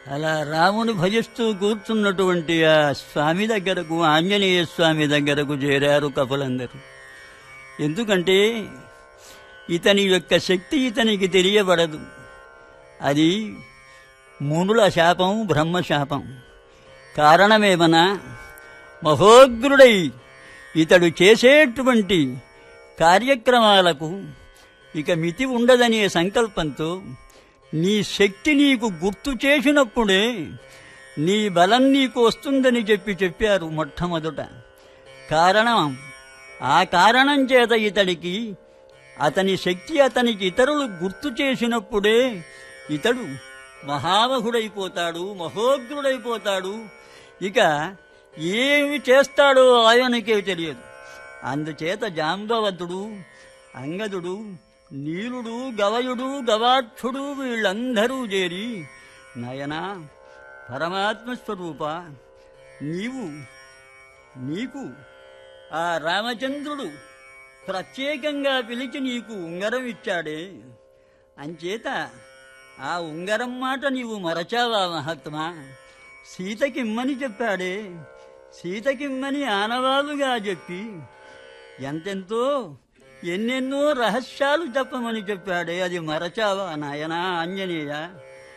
అలా రాముని భజిస్తూ కూర్చున్నటువంటి ఆ స్వామి దగ్గరకు ఆంజనేయ స్వామి దగ్గరకు చేరారు కపులందరూ ఎందుకంటే ఇతని యొక్క శక్తి ఇతనికి తెలియబడదు అది మునుల శాపం బ్రహ్మశాపం కారణమేమనా మహోగ్రుడై ఇతడు చేసేటువంటి కార్యక్రమాలకు ఇక మితి ఉండదనే సంకల్పంతో నీ శక్తి నీకు గుర్తు చేసినప్పుడే నీ బలం నీకు వస్తుందని చెప్పి చెప్పారు మొట్టమొదట కారణం ఆ కారణం చేత ఇతడికి అతని శక్తి అతనికి ఇతరులు గుర్తు చేసినప్పుడే ఇతడు మహామహుడైపోతాడు మహోగ్రుడైపోతాడు ఇక ఏమి చేస్తాడో ఆయనకే తెలియదు అందుచేత జాంబవతుడు అంగదుడు నీలుడు గవయుడు గవాక్షుడు వీళ్ళందరూ చేరి నయనా పరమాత్మ స్వరూప నీవు నీకు ఆ రామచంద్రుడు ప్రత్యేకంగా పిలిచి నీకు ఉంగరం ఇచ్చాడే అంచేత ఆ ఉంగరం మాట నీవు మరచావా మహాత్మా సీతకిమ్మని చెప్పాడే సీతకిమ్మని ఆనవాలుగా చెప్పి ఎంతెంతో ఎన్నెన్నో రహస్యాలు చెప్పమని చెప్పాడే అది మరచావా నాయనా ఆంజనేయ